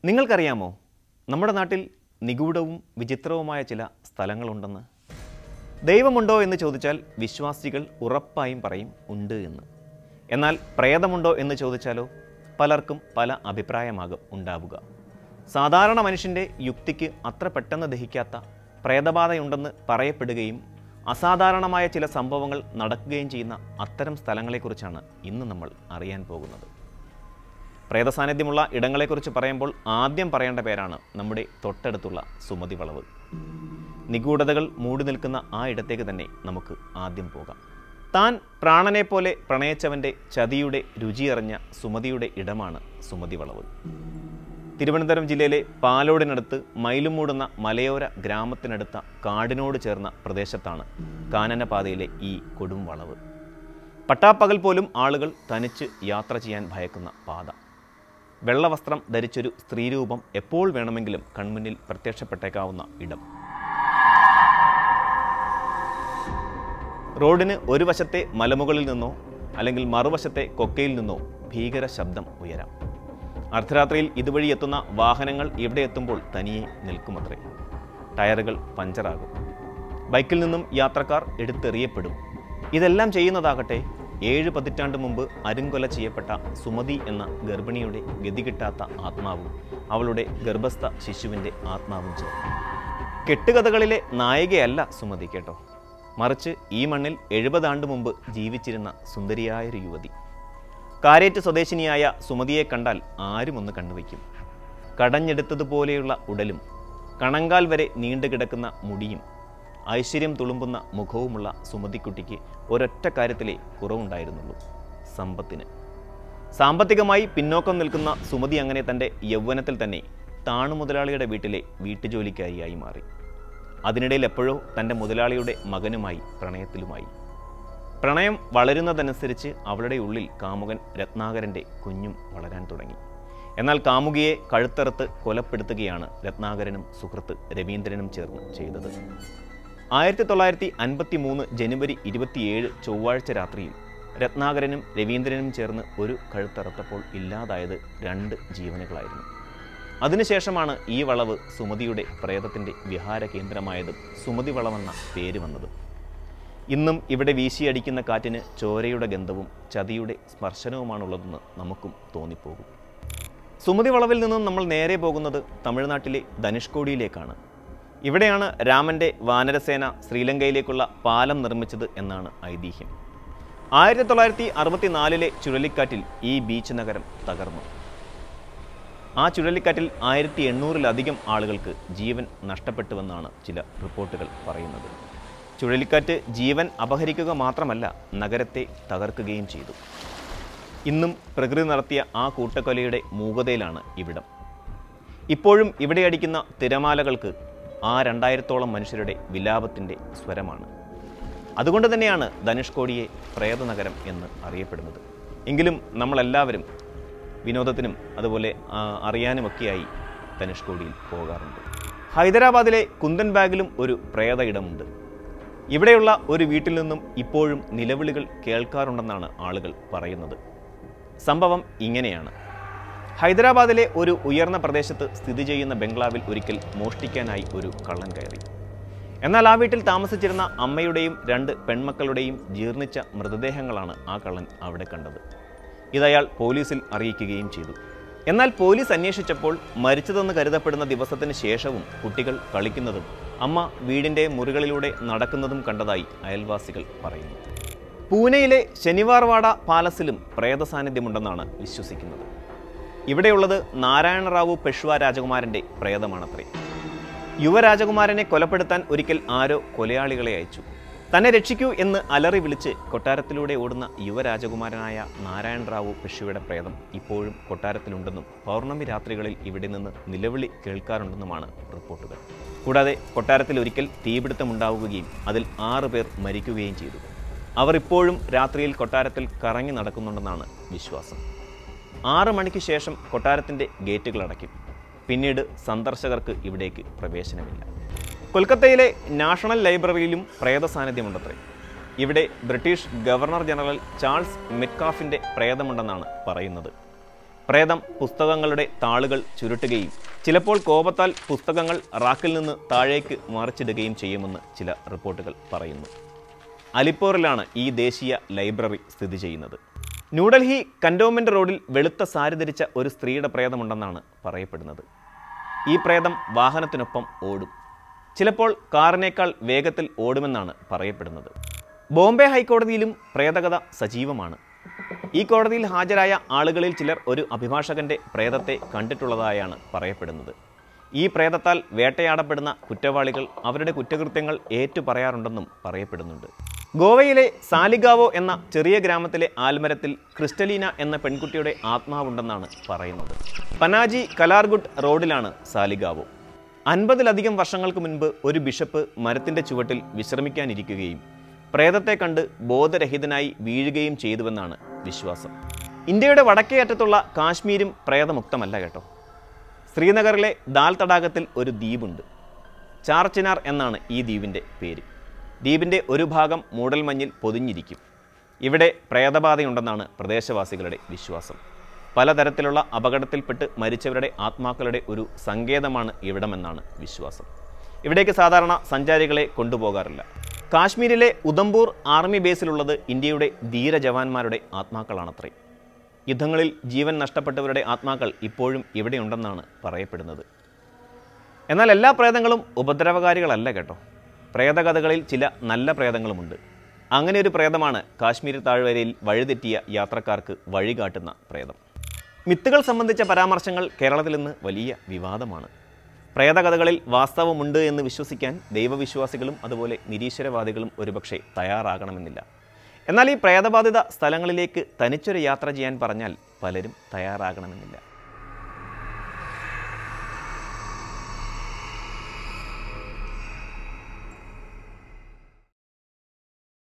നിങ്ങൾക്കറിയാമോ നമ്മുടെ നാട്ടിൽ നിഗൂഢവും വിചിത്രവുമായ ചില സ്ഥലങ്ങളുണ്ടെന്ന് ദൈവമുണ്ടോ എന്ന് ചോദിച്ചാൽ വിശ്വാസികൾ ഉറപ്പായും പറയും ഉണ്ട് എന്ന് എന്നാൽ പ്രേതമുണ്ടോ എന്ന് ചോദിച്ചാലോ പലർക്കും പല അഭിപ്രായമാകും ഉണ്ടാവുക സാധാരണ മനുഷ്യൻ്റെ യുക്തിക്ക് അത്ര പെട്ടെന്ന് ദഹിക്കാത്ത പ്രേതബാധയുണ്ടെന്ന് പറയപ്പെടുകയും അസാധാരണമായ ചില സംഭവങ്ങൾ നടക്കുകയും ചെയ്യുന്ന അത്തരം സ്ഥലങ്ങളെക്കുറിച്ചാണ് ഇന്ന് നമ്മൾ അറിയാൻ പോകുന്നത് പ്രേതസാന്നിധ്യമുള്ള ഇടങ്ങളെക്കുറിച്ച് പറയുമ്പോൾ ആദ്യം പറയേണ്ട പേരാണ് നമ്മുടെ തൊട്ടടുത്തുള്ള സുമതി വളവ് നിഗൂഢതകൾ മൂടി നിൽക്കുന്ന ആ ഇടത്തേക്ക് തന്നെ നമുക്ക് ആദ്യം പോകാം താൻ പ്രാണനെ പോലെ പ്രണയിച്ചവൻ്റെ ചതിയുടെ രുചിയറിഞ്ഞ സുമതിയുടെ ഇടമാണ് സുമതി വളവ് തിരുവനന്തപുരം ജില്ലയിലെ പാലോടിനടുത്ത് മയിലുമൂടുന്ന മലയോര ഗ്രാമത്തിനടുത്ത കാടിനോട് ചേർന്ന പ്രദേശത്താണ് കാനനപാതയിലെ ഈ കൊടും വളവ് പട്ടാപ്പകൽ പോലും ആളുകൾ തനിച്ച് യാത്ര ചെയ്യാൻ ഭയക്കുന്ന പാത വെള്ളവസ്ത്രം ധരിച്ചൊരു സ്ത്രീരൂപം എപ്പോൾ വേണമെങ്കിലും കൺമുന്നിൽ പ്രത്യക്ഷപ്പെട്ടേക്കാവുന്ന ഇടം റോഡിന് ഒരു വശത്തെ മലമുകളിൽ നിന്നോ അല്ലെങ്കിൽ മറുവശത്തെ കൊക്കയിൽ നിന്നോ ഭീകര ശബ്ദം ഉയരാം അർദ്ധരാത്രിയിൽ ഇതുവഴി എത്തുന്ന വാഹനങ്ങൾ ഇവിടെ എത്തുമ്പോൾ തനിയെ നിൽക്കുമത്രേ ടയറുകൾ പഞ്ചറാകും ബൈക്കിൽ നിന്നും യാത്രക്കാർ എടുത്തെറിയപ്പെടും ഇതെല്ലാം ചെയ്യുന്നതാകട്ടെ ഏഴ് പതിറ്റാണ്ട് മുമ്പ് അരുങ്കൊല ചെയ്യപ്പെട്ട സുമതി എന്ന ഗർഭിണിയുടെ ഗതികിട്ടാത്ത ആത്മാവും അവളുടെ ഗർഭസ്ഥ ശിശുവിൻ്റെ ആത്മാവും ചേർന്നു കെട്ടുകഥകളിലെ നായികയല്ല സുമതി കേട്ടോ മറിച്ച് ഈ മണ്ണിൽ എഴുപതാണ്ട് മുമ്പ് ജീവിച്ചിരുന്ന സുന്ദരിയായൊരു യുവതി കാരേറ്റ് സ്വദേശിനിയായ സുമതിയെ കണ്ടാൽ ആരും ഒന്ന് കണ്ണുവയ്ക്കും കടഞ്ഞെടുത്തതുപോലെയുള്ള ഉടലും കണങ്കാൽ വരെ നീണ്ടുകിടക്കുന്ന മുടിയും ഐശ്വര്യം തുളുമ്പുന്ന മുഖവുമുള്ള സുമതിക്കുട്ടിക്ക് ഒരൊറ്റ കാര്യത്തിലേ കുറവുണ്ടായിരുന്നുള്ളൂ സമ്പത്തിന് സാമ്പത്തികമായി പിന്നോക്കം നിൽക്കുന്ന സുമതി അങ്ങനെ തൻ്റെ യൗവനത്തിൽ തന്നെ താണു മുതലാളിയുടെ വീട്ടിലെ വീട്ടുജോലിക്കാരിയായി മാറി അതിനിടയിൽ എപ്പോഴോ തൻ്റെ മുതലാളിയുടെ മകനുമായി പ്രണയത്തിലുമായി പ്രണയം വളരുന്നതനുസരിച്ച് അവളുടെ ഉള്ളിൽ കാമുകൻ രത്നാകരൻ്റെ കുഞ്ഞും വളരാൻ തുടങ്ങി എന്നാൽ കാമുകിയെ കഴുത്തറുത്ത് കൊലപ്പെടുത്തുകയാണ് രത്നാകരനും സുഹൃത്ത് രവീന്ദ്രനും ചേർന്ന് ചെയ്തത് ആയിരത്തി തൊള്ളായിരത്തി അൻപത്തി മൂന്ന് ജനുവരി ഇരുപത്തിയേഴ് ചൊവ്വാഴ്ച രാത്രിയിൽ രത്നാകരനും രവീന്ദ്രനും ചേർന്ന് ഒരു കഴുത്തറുത്തപ്പോൾ ഇല്ലാതായത് രണ്ട് ജീവനുകളായിരുന്നു അതിനുശേഷമാണ് ഈ വളവ് സുമതിയുടെ പ്രേതത്തിൻ്റെ വിഹാര കേന്ദ്രമായതും സുമതി വളവെന്ന പേര് വന്നതും ഇന്നും ഇവിടെ വീശിയടിക്കുന്ന കാറ്റിന് ചോരയുടെ ഗന്ധവും ചതിയുടെ സ്പർശനവുമാണുള്ളതെന്ന് നമുക്കും തോന്നിപ്പോകും സുമതി വളവിൽ നിന്നും നമ്മൾ നേരെ പോകുന്നത് തമിഴ്നാട്ടിലെ ധനുഷ്കോടിയിലേക്കാണ് ഇവിടെയാണ് രാമൻ്റെ വാനരസേന ശ്രീലങ്കയിലേക്കുള്ള പാലം നിർമ്മിച്ചത് എന്നാണ് ഐതിഹ്യം ആയിരത്തി തൊള്ളായിരത്തി അറുപത്തിനാലിലെ ചുഴലിക്കാറ്റിൽ ഈ ബീച്ച് നഗരം തകർന്നു ആ ചുഴലിക്കാറ്റിൽ ആയിരത്തി എണ്ണൂറിലധികം ആളുകൾക്ക് ജീവൻ നഷ്ടപ്പെട്ടുവെന്നാണ് ചില റിപ്പോർട്ടുകൾ പറയുന്നത് ചുഴലിക്കാറ്റ് ജീവൻ അപഹരിക്കുക മാത്രമല്ല നഗരത്തെ തകർക്കുകയും ചെയ്തു ഇന്നും പ്രകൃതി നടത്തിയ ആ കൂട്ടക്കൊലയുടെ മൂകതയിലാണ് ഇവിടം ഇപ്പോഴും ഇവിടെ അടിക്കുന്ന തിരമാലകൾക്ക് ആ രണ്ടായിരത്തോളം മനുഷ്യരുടെ വിലാപത്തിൻ്റെ സ്വരമാണ് അതുകൊണ്ട് തന്നെയാണ് ധനുഷ്കോടിയെ പ്രേതനഗരം എന്ന് അറിയപ്പെടുന്നത് എങ്കിലും നമ്മളെല്ലാവരും വിനോദത്തിനും അതുപോലെ ആ, അറിയാനുമൊക്കെയായി ധനുഷ്കോടിയിൽ പോകാറുണ്ട് ഹൈദരാബാദിലെ കുന്തൻ ബാഗിലും ഒരു പ്രേത ഇടമുണ്ട് ഇവിടെയുള്ള ഒരു വീട്ടിൽ നിന്നും ഇപ്പോഴും നിലവിളികൾ കേൾക്കാറുണ്ടെന്നാണ് ആളുകൾ പറയുന്നത് സംഭവം ഇങ്ങനെയാണ് ഹൈദരാബാദിലെ ഒരു ഉയർന്ന പ്രദേശത്ത് സ്ഥിതി ചെയ്യുന്ന ബംഗ്ലാവിൽ ഒരിക്കൽ മോഷ്ടിക്കാനായി ഒരു കള്ളൻ കയറി എന്നാൽ ആ വീട്ടിൽ താമസിച്ചിരുന്ന അമ്മയുടെയും രണ്ട് പെൺമക്കളുടെയും ജീർണിച്ച മൃതദേഹങ്ങളാണ് ആ കള്ളൻ അവിടെ കണ്ടത് ഇതയാൾ പോലീസിൽ അറിയിക്കുകയും ചെയ്തു എന്നാൽ പോലീസ് അന്വേഷിച്ചപ്പോൾ മരിച്ചതെന്ന് കരുതപ്പെടുന്ന ദിവസത്തിന് ശേഷവും കുട്ടികൾ കളിക്കുന്നതും അമ്മ വീടിൻ്റെ മുറികളിലൂടെ നടക്കുന്നതും കണ്ടതായി അയൽവാസികൾ പറയുന്നു പൂനെയിലെ ശനിവാർവാഡ പാലസിലും പ്രേത സാന്നിധ്യമുണ്ടെന്നാണ് വിശ്വസിക്കുന്നത് ഇവിടെയുള്ളത് നാരായണറാവു പെഷ്വ രാജകുമാരൻ്റെ പ്രേതമാണത്രേ യുവരാജകുമാരനെ കൊലപ്പെടുത്താൻ ഒരിക്കൽ ആരോ കൊലയാളികളെ അയച്ചു തന്നെ രക്ഷിക്കൂ എന്ന് അലറി വിളിച്ച് കൊട്ടാരത്തിലൂടെ ഓടുന്ന യുവരാജകുമാരനായ നാരായണ റാവു പെഷ്വയുടെ പ്രേതം ഇപ്പോഴും കൊട്ടാരത്തിലുണ്ടെന്നും പൗർണമി രാത്രികളിൽ ഇവിടെ നിന്ന് നിലവിളി കേൾക്കാറുണ്ടെന്നുമാണ് റിപ്പോർട്ടുകൾ കൂടാതെ കൊട്ടാരത്തിൽ ഒരിക്കൽ തീപിടുത്തമുണ്ടാവുകയും അതിൽ ആറ് പേർ മരിക്കുകയും ചെയ്തു അവർ ഇപ്പോഴും രാത്രിയിൽ കൊട്ടാരത്തിൽ കറങ്ങി നടക്കുന്നുണ്ടെന്നാണ് വിശ്വാസം ആറ് മണിക്ക് ശേഷം കൊട്ടാരത്തിൻ്റെ ഗേറ്റുകൾ അടയ്ക്കും പിന്നീട് സന്ദർശകർക്ക് ഇവിടേക്ക് പ്രവേശനമില്ല കൊൽക്കത്തയിലെ നാഷണൽ ലൈബ്രറിയിലും പ്രേത സാന്നിധ്യമുണ്ടത്രേ ഇവിടെ ബ്രിട്ടീഷ് ഗവർണർ ജനറൽ ചാൾസ് മെറ്റ്കാഫിൻ്റെ പ്രേതമുണ്ടെന്നാണ് പറയുന്നത് പ്രേതം പുസ്തകങ്ങളുടെ താളുകൾ ചുരുട്ടുകയും ചിലപ്പോൾ കോപത്താൽ പുസ്തകങ്ങൾ റാക്കിൽ നിന്ന് താഴേക്ക് മറിച്ചിടുകയും ചെയ്യുമെന്ന് ചില റിപ്പോർട്ടുകൾ പറയുന്നു അലിപ്പോറിലാണ് ഈ ദേശീയ ലൈബ്രറി സ്ഥിതി ചെയ്യുന്നത് ന്യൂഡൽഹി കൻറ്റോൺമെൻറ് റോഡിൽ വെളുത്ത സാരി ധരിച്ച ഒരു സ്ത്രീയുടെ പ്രേതമുണ്ടെന്നാണ് പറയപ്പെടുന്നത് ഈ പ്രേതം വാഹനത്തിനൊപ്പം ഓടും ചിലപ്പോൾ കാറിനേക്കാൾ വേഗത്തിൽ ഓടുമെന്നാണ് പറയപ്പെടുന്നത് ബോംബെ ഹൈക്കോടതിയിലും പ്രേതകഥ സജീവമാണ് ഈ കോടതിയിൽ ഹാജരായ ആളുകളിൽ ചിലർ ഒരു അഭിഭാഷകന്റെ പ്രേതത്തെ കണ്ടിട്ടുള്ളതായാണ് പറയപ്പെടുന്നത് ഈ പ്രേതത്താൽ വേട്ടയാടപ്പെടുന്ന കുറ്റവാളികൾ അവരുടെ കുറ്റകൃത്യങ്ങൾ ഏറ്റുപറയാറുണ്ടെന്നും പറയപ്പെടുന്നുണ്ട് ഗോവയിലെ സാലിഗാവോ എന്ന ചെറിയ ഗ്രാമത്തിലെ ആൽമരത്തിൽ ക്രിസ്റ്റലീന എന്ന പെൺകുട്ടിയുടെ ആത്മാവുണ്ടെന്നാണ് പറയുന്നത് പനാജി കലാർഗുഡ് റോഡിലാണ് സാലിഗാവോ അൻപതിലധികം വർഷങ്ങൾക്ക് മുൻപ് ഒരു ബിഷപ്പ് മരത്തിന്റെ ചുവട്ടിൽ വിശ്രമിക്കാനിരിക്കുകയും പ്രേതത്തെ കണ്ട് ബോധരഹിതനായി വീഴുകയും ചെയ്തുവെന്നാണ് വിശ്വാസം ഇന്ത്യയുടെ വടക്കേ അറ്റത്തുള്ള കാശ്മീരും പ്രേതമുക്തമല്ല കേട്ടോ ശ്രീനഗറിലെ ദാൽ തടാകത്തിൽ ഒരു ദ്വീപുണ്ട് ചാർച്ചിനാർ എന്നാണ് ഈ ദ്വീപിൻ്റെ പേര് ദ്വീപിൻ്റെ ഒരു ഭാഗം മൂടൽമഞ്ഞിൽ പൊതിഞ്ഞിരിക്കും ഇവിടെ പ്രേതബാധയുണ്ടെന്നാണ് പ്രദേശവാസികളുടെ വിശ്വാസം പലതരത്തിലുള്ള അപകടത്തിൽപ്പെട്ട് മരിച്ചവരുടെ ആത്മാക്കളുടെ ഒരു സങ്കേതമാണ് ഇവിടമെന്നാണ് വിശ്വാസം ഇവിടേക്ക് സാധാരണ സഞ്ചാരികളെ കൊണ്ടുപോകാറില്ല കാശ്മീരിലെ ഉദംപൂർ ആർമി ബേസിലുള്ളത് ഇന്ത്യയുടെ ധീര ജവാന്മാരുടെ ആത്മാക്കളാണത്രേ യുദ്ധങ്ങളിൽ ജീവൻ നഷ്ടപ്പെട്ടവരുടെ ആത്മാക്കൾ ഇപ്പോഴും ഇവിടെയുണ്ടെന്നാണ് പറയപ്പെടുന്നത് എന്നാൽ എല്ലാ പ്രേതങ്ങളും ഉപദ്രവകാരികളല്ല കേട്ടോ പ്രേതകഥകളിൽ ചില നല്ല പ്രേതങ്ങളുമുണ്ട് അങ്ങനെ ഒരു പ്രേതമാണ് കാശ്മീർ താഴ്വരയിൽ വഴിതെറ്റിയ യാത്രക്കാർക്ക് വഴികാട്ടുന്ന പ്രേതം മിത്തുകൾ സംബന്ധിച്ച പരാമർശങ്ങൾ കേരളത്തിൽ ഇന്ന് വലിയ വിവാദമാണ് പ്രേതകഥകളിൽ വാസ്തവമുണ്ട് എന്ന് വിശ്വസിക്കാൻ ദൈവവിശ്വാസികളും അതുപോലെ നിരീശ്വരവാദികളും ഒരുപക്ഷെ തയ്യാറാകണമെന്നില്ല എന്നാൽ ഈ പ്രേതബാധിത സ്ഥലങ്ങളിലേക്ക് തനിച്ചൊരു യാത്ര ചെയ്യാൻ പറഞ്ഞാൽ പലരും തയ്യാറാകണമെന്നില്ല